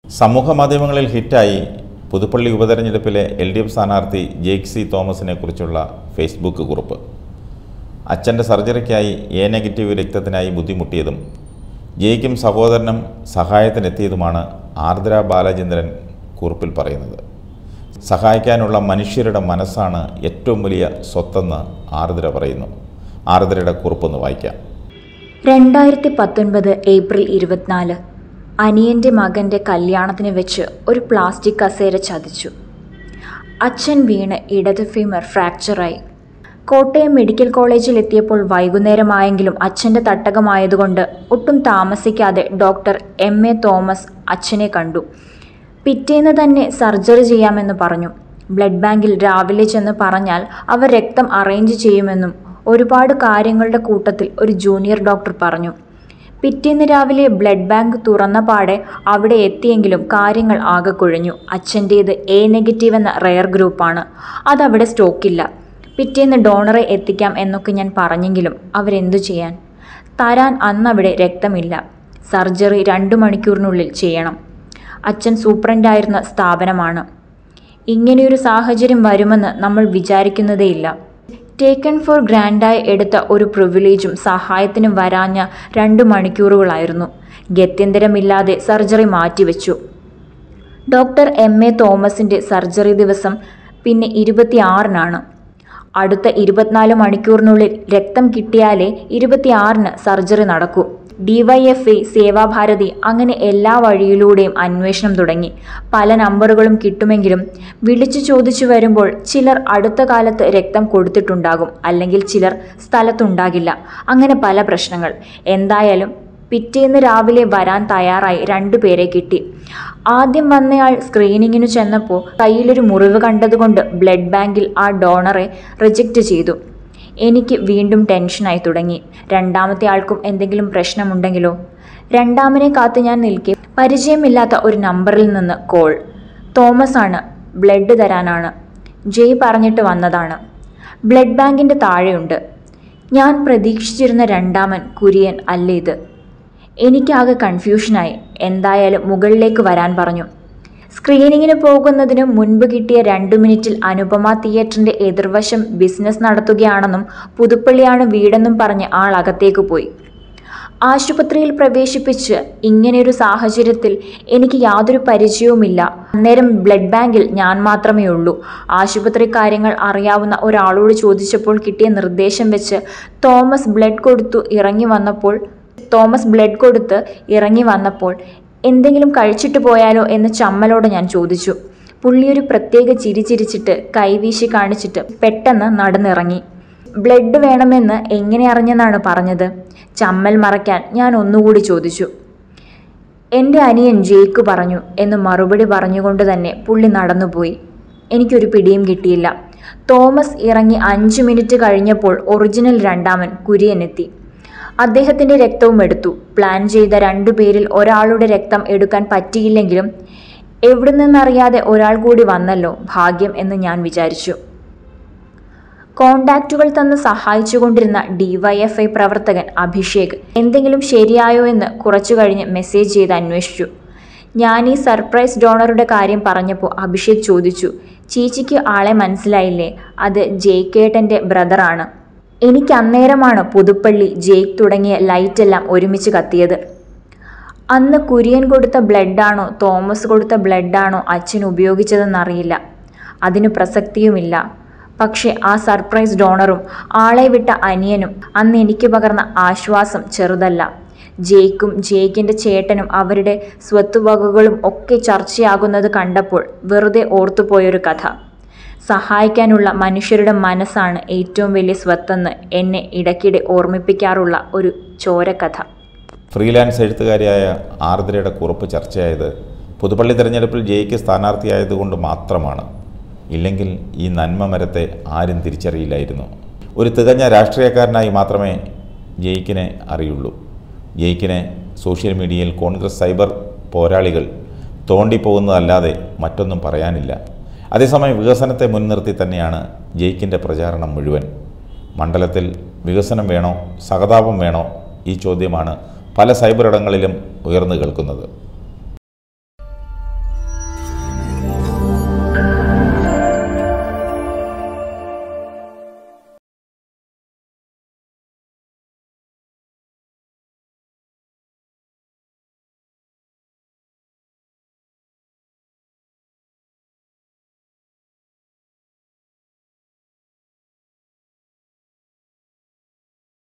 സമൂഹ മാധ്യമങ്ങളിൽ ഹിറ്റായി പുതുപ്പള്ളി ഉപതെരഞ്ഞെടുപ്പിലെ എൽ ഡി എഫ് സ്ഥാനാർത്ഥി ജെയ്ക് സി തോമസിനെ കുറിച്ചുള്ള ഫേസ്ബുക്ക് കുറിപ്പ് അച്ഛൻ്റെ സർജറിക്കായി എ നെഗറ്റീവ് രക്തത്തിനായി ബുദ്ധിമുട്ടിയതും ജെയ്ക്കും സഹോദരനും സഹായത്തിനെത്തിയതുമാണ് ആർദ്ര ബാലചന്ദ്രൻ കുറിപ്പിൽ പറയുന്നത് സഹായിക്കാനുള്ള മനുഷ്യരുടെ മനസ്സാണ് ഏറ്റവും വലിയ സ്വത്തെന്ന് ആർദ്ര പറയുന്നു ആർദ്രയുടെ കുറിപ്പൊന്ന് വായിക്കാം രണ്ടായിരത്തി പത്തൊൻപത് ഏപ്രിൽ ഇരുപത്തിനാല് അനിയൻ്റെ മകൻ്റെ കല്യാണത്തിന് വെച്ച് ഒരു പ്ലാസ്റ്റിക് കസേര ചതിച്ചു അച്ഛൻ വീണ് ഇടത് ഫീമർ ഫ്രാക്ചറായി കോട്ടയം മെഡിക്കൽ കോളേജിൽ എത്തിയപ്പോൾ വൈകുന്നേരമായെങ്കിലും അച്ഛൻ്റെ തട്ടകമായതുകൊണ്ട് ഒട്ടും താമസിക്കാതെ ഡോക്ടർ എം എ തോമസ് അച്ഛനെ കണ്ടു പിറ്റേന്ന് തന്നെ സർജറി ചെയ്യാമെന്ന് പറഞ്ഞു ബ്ലഡ് ബാങ്കിൽ രാവിലെ ചെന്ന് പറഞ്ഞാൽ അവർ രക്തം അറേഞ്ച് ചെയ്യുമെന്നും ഒരുപാട് കാര്യങ്ങളുടെ കൂട്ടത്തിൽ ഒരു ജൂനിയർ ഡോക്ടർ പറഞ്ഞു പിറ്റേന്ന് രാവിലെ ബ്ലഡ് ബാങ്ക് തുറന്ന പാടെ അവിടെ എത്തിയെങ്കിലും കാര്യങ്ങൾ ആകെ കുഴഞ്ഞു അച്ഛൻ്റേത് എ നെഗറ്റീവ് എന്ന റെയർ ഗ്രൂപ്പാണ് അതവിടെ സ്റ്റോക്കില്ല പിറ്റേന്ന് ഡോണറെ എത്തിക്കാം എന്നൊക്കെ ഞാൻ പറഞ്ഞെങ്കിലും അവരെന്തു ചെയ്യാൻ തരാൻ അന്നവിടെ രക്തമില്ല സർജറി രണ്ടു മണിക്കൂറിനുള്ളിൽ ചെയ്യണം അച്ഛൻ സൂപ്രണ്ടായിരുന്ന സ്ഥാപനമാണ് ഇങ്ങനെയൊരു സാഹചര്യം വരുമെന്ന് നമ്മൾ വിചാരിക്കുന്നതേയില്ല ടേക്കൺ ഫോർ ഗ്രാൻഡായി എടുത്ത ഒരു പ്രിവിലേജും സഹായത്തിനും വരാഞ്ഞ രണ്ട് മണിക്കൂറുകളായിരുന്നു ഗത്യന്തരമില്ലാതെ സർജറി മാറ്റിവെച്ചു ഡോക്ടർ എം എ തോമസിൻ്റെ സർജറി ദിവസം പിന്നെ ഇരുപത്തിയാറിനാണ് അടുത്ത ഇരുപത്തിനാല് മണിക്കൂറിനുള്ളിൽ രക്തം കിട്ടിയാലേ ഇരുപത്തിയാറിന് സർജറി നടക്കൂ ഡിവൈഎഫ്ഐ സേവാഭാരതി അങ്ങനെ എല്ലാ വഴിയിലൂടെയും അന്വേഷണം തുടങ്ങി പല നമ്പറുകളും കിട്ടുമെങ്കിലും വിളിച്ചു ചോദിച്ചു വരുമ്പോൾ ചിലർ അടുത്ത കാലത്ത് രക്തം കൊടുത്തിട്ടുണ്ടാകും അല്ലെങ്കിൽ ചിലർ സ്ഥലത്തുണ്ടാകില്ല അങ്ങനെ പല പ്രശ്നങ്ങൾ എന്തായാലും പിറ്റേന്ന് രാവിലെ വരാൻ തയ്യാറായി രണ്ടുപേരെ കിട്ടി ആദ്യം വന്നയാൾ സ്ക്രീനിങ്ങിനു ചെന്നപ്പോൾ കയ്യിലൊരു മുറിവ് കണ്ടതുകൊണ്ട് ബ്ലഡ് ബാങ്കിൽ ആ ഡോണറെ റിജക്റ്റ് ചെയ്തു എനിക്ക് വീണ്ടും ടെൻഷനായി തുടങ്ങി രണ്ടാമത്തെ ആൾക്കും എന്തെങ്കിലും പ്രശ്നമുണ്ടെങ്കിലോ രണ്ടാമനെ കാത്ത് ഞാൻ നിൽക്കെ പരിചയമില്ലാത്ത ഒരു നമ്പറിൽ നിന്ന് കോൾ തോമസ് ആണ് ബ്ലഡ് തരാനാണ് ജയ് പറഞ്ഞിട്ട് വന്നതാണ് ബ്ലഡ് ബാങ്കിൻ്റെ താഴെയുണ്ട് ഞാൻ പ്രതീക്ഷിച്ചിരുന്ന രണ്ടാമൻ കുര്യൻ അല്ല ഇത് എനിക്കാകെ കൺഫ്യൂഷനായി എന്തായാലും മുകളിലേക്ക് വരാൻ പറഞ്ഞു സ്ക്രീനിങ്ങിന് പോകുന്നതിന് മുൻപ് കിട്ടിയ രണ്ടു മിനിറ്റിൽ അനുപമ തിയേറ്ററിന്റെ എതിർവശം ബിസിനസ് നടത്തുകയാണെന്നും പുതുപ്പള്ളിയാണ് വീടെന്നും പറഞ്ഞ് ആൾ അകത്തേക്ക് പോയി ആശുപത്രിയിൽ പ്രവേശിപ്പിച്ച് ഇങ്ങനെയൊരു സാഹചര്യത്തിൽ എനിക്ക് യാതൊരു പരിചയവുമില്ല അന്നേരം ബ്ലഡ് ബാങ്കിൽ ഞാൻ മാത്രമേ ഉള്ളൂ ആശുപത്രി കാര്യങ്ങൾ അറിയാവുന്ന ഒരാളോട് ചോദിച്ചപ്പോൾ കിട്ടിയ നിർദ്ദേശം വെച്ച് തോമസ് ബ്ലഡ് കൊടുത്തു ഇറങ്ങി വന്നപ്പോൾ തോമസ് ബ്ലഡ് കൊടുത്ത് ഇറങ്ങി വന്നപ്പോൾ എന്തെങ്കിലും കഴിച്ചിട്ട് പോയാലോ എന്ന് ചമ്മലോട് ഞാൻ ചോദിച്ചു പുള്ളി ഒരു പ്രത്യേക ചിരി ചിരിച്ചിട്ട് കൈവീശി കാണിച്ചിട്ട് പെട്ടെന്ന് നടന്നിറങ്ങി ബ്ലഡ് വേണമെന്ന് എങ്ങനെ അറിഞ്ഞെന്നാണ് പറഞ്ഞത് ചമ്മൽ മറയ്ക്കാൻ ഞാൻ ഒന്നുകൂടി ചോദിച്ചു എൻ്റെ അനിയൻ ജേക്ക് പറഞ്ഞു എന്ന് മറുപടി പറഞ്ഞുകൊണ്ട് തന്നെ പുള്ളി നടന്നുപോയി എനിക്കൊരു പിടിയും കിട്ടിയില്ല തോമസ് ഇറങ്ങി അഞ്ച് മിനിറ്റ് കഴിഞ്ഞപ്പോൾ ഒറിജിനൽ രണ്ടാമൻ കുര്യനെത്തി അദ്ദേഹത്തിൻ്റെ രക്തവും എടുത്തു പ്ലാൻ ചെയ്ത രണ്ടു പേരിൽ ഒരാളുടെ രക്തം എടുക്കാൻ പറ്റിയില്ലെങ്കിലും എവിടെ നിന്നറിയാതെ ഒരാൾ കൂടി വന്നല്ലോ ഭാഗ്യം എന്ന് ഞാൻ വിചാരിച്ചു കോണ്ടാക്റ്റുകൾ തന്ന് സഹായിച്ചുകൊണ്ടിരുന്ന ഡിവൈഎഫ്ഐ പ്രവർത്തകൻ അഭിഷേക് എന്തെങ്കിലും ശരിയായോ എന്ന് കുറച്ചു കഴിഞ്ഞ് മെസ്സേജ് ചെയ്ത് അന്വേഷിച്ചു ഞാൻ ഈ സർപ്രൈസ് ഡോണറുടെ കാര്യം പറഞ്ഞപ്പോൾ അഭിഷേക് ചോദിച്ചു ചീച്ചിക്ക് ആളെ മനസ്സിലായില്ലേ അത് ജേക്കേട്ടൻ്റെ ബ്രദറാണ് എനിക്ക് അന്നേരമാണ് പുതുപ്പള്ളി ജേക്ക് തുടങ്ങിയ ലൈറ്റെല്ലാം ഒരുമിച്ച് കത്തിയത് അന്ന് കുര്യൻ കൊടുത്ത ബ്ലഡാണോ തോമസ് കൊടുത്ത ബ്ലഡാണോ അച്ഛൻ ഉപയോഗിച്ചതെന്നറിയില്ല അതിന് പ്രസക്തിയുമില്ല പക്ഷെ ആ സർപ്രൈസ് ഡോണറും ആളെ വിട്ട അനിയനും അന്ന് എനിക്ക് പകർന്ന ആശ്വാസം ചെറുതല്ല ജേക്കും ജേക്കിൻ്റെ ചേട്ടനും അവരുടെ സ്വത്തുവകകളും ഒക്കെ ചർച്ചയാകുന്നത് കണ്ടപ്പോൾ വെറുതെ ഓർത്തുപോയൊരു കഥ സഹായിക്കാനുള്ള മനുഷ്യരുടെ മനസ്സാണ് ഏറ്റവും വലിയ സ്വത്തെന്ന് എന്നെ ഇടയ്ക്കിടെ ഓർമ്മിപ്പിക്കാറുള്ള ഒരു ചോരക്കഥ ഫ്രീലാൻസ് എഴുത്തുകാരിയായ ആർദ്രയുടെ കുറിപ്പ് ചർച്ചയായത് പുതുപ്പള്ളി തെരഞ്ഞെടുപ്പിൽ ജയിക്ക് സ്ഥാനാർത്ഥിയായതുകൊണ്ട് മാത്രമാണ് ഇല്ലെങ്കിൽ ഈ നന്മ മരത്തെ ആരും തിരിച്ചറിയില്ലായിരുന്നു ഒരു തികഞ്ഞ രാഷ്ട്രീയക്കാരനായി മാത്രമേ ജയിക്കിനെ അറിയുള്ളൂ ജയിക്കിനെ സോഷ്യൽ മീഡിയയിൽ കോൺഗ്രസ് സൈബർ പോരാളികൾ തോണ്ടിപ്പോകുന്നതല്ലാതെ മറ്റൊന്നും പറയാനില്ല അതേസമയം വികസനത്തെ മുൻനിർത്തി തന്നെയാണ് ജയിക്കിൻ്റെ പ്രചാരണം മുഴുവൻ മണ്ഡലത്തിൽ വികസനം വേണോ സഹതാപം വേണോ ഈ ചോദ്യമാണ് പല സൈബർ ഇടങ്ങളിലും ഉയർന്നു കേൾക്കുന്നത്